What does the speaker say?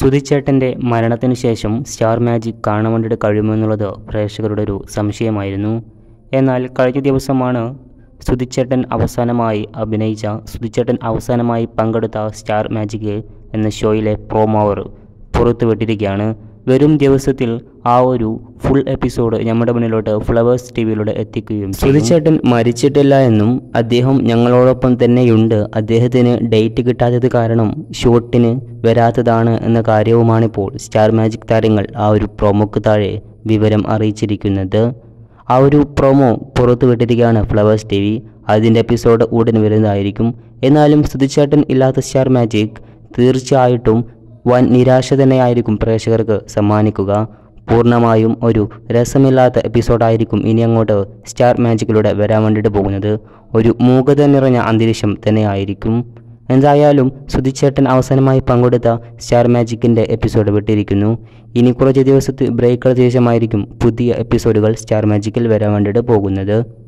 സുധിച്ചേട്ടൻ്റെ മരണത്തിനു ശേഷം star magic കാണാൻ വേണ്ടിയിട്ട് കഴിയുമെന്നുള്ളത് പ്രേക്ഷകരുടെ ഒരു സംശയമായിരുന്നു എന്നാൽ കഴിഞ്ഞ ദിവസമാണ് സുധിച്ചേട്ടൻ അവസാനമായി അഭിനയിച്ച സുധിച്ചേട്ടൻ അവസാനമായി പങ്കെടുത്ത സ്റ്റാർ മാജിക് എന്ന ഷോയിലെ പ്രോമോവർ പുറത്തുവിട്ടിരിക്കുകയാണ് വരും ദിവസത്തിൽ ആ ഒരു ഫുൾ എപ്പിസോഡ് നമ്മുടെ മുന്നിലോട്ട് ഫ്ലവേഴ്സ് ടി വിയിലൂടെ എത്തിക്കുകയും സുധിച്ചേട്ടൻ മരിച്ചിട്ടില്ല എന്നും അദ്ദേഹം ഞങ്ങളോടൊപ്പം തന്നെയുണ്ട് അദ്ദേഹത്തിന് ഡേറ്റ് കിട്ടാത്തത് കാരണം ഷൂട്ടിന് വരാത്തതാണ് എന്ന കാര്യവുമാണിപ്പോൾ സ്റ്റാർ മാജിക് താരങ്ങൾ ആ ഒരു പ്രൊമോക്ക് താഴെ വിവരം അറിയിച്ചിരിക്കുന്നത് ആ ഒരു പ്രൊമോ പുറത്തുവിട്ടിരിക്കുകയാണ് ഫ്ലവേഴ്സ് ടി വി അതിൻ്റെ എപ്പിസോഡ് ഉടൻ വരുന്നതായിരിക്കും എന്നാലും സുധിച്ചേട്ടൻ ഇല്ലാത്ത സ്റ്റാർ മാജിക് തീർച്ചയായിട്ടും വൻ നിരാശ തന്നെയായിരിക്കും പ്രേക്ഷകർക്ക് സമ്മാനിക്കുക പൂർണ്ണമായും ഒരു രസമില്ലാത്ത എപ്പിസോഡായിരിക്കും ഇനി അങ്ങോട്ട് സ്റ്റാർ മാജിക്കിലൂടെ വരാൻ വേണ്ടിയിട്ട് പോകുന്നത് ഒരു മൂകത നിറഞ്ഞ അന്തരീക്ഷം തന്നെയായിരിക്കും എന്തായാലും സുധിച്ചേട്ടൻ അവസാനമായി പങ്കെടുത്ത സ്റ്റാർ മാജിക്കിൻ്റെ എപ്പിസോഡ് വിട്ടിരിക്കുന്നു ഇനി കുറച്ച് ദിവസത്തെ ബ്രേക്കുകൾ ശേഷമായിരിക്കും പുതിയ എപ്പിസോഡുകൾ സ്റ്റാർ മാജിക്കിൽ വരാൻ വേണ്ടിയിട്ട് പോകുന്നത്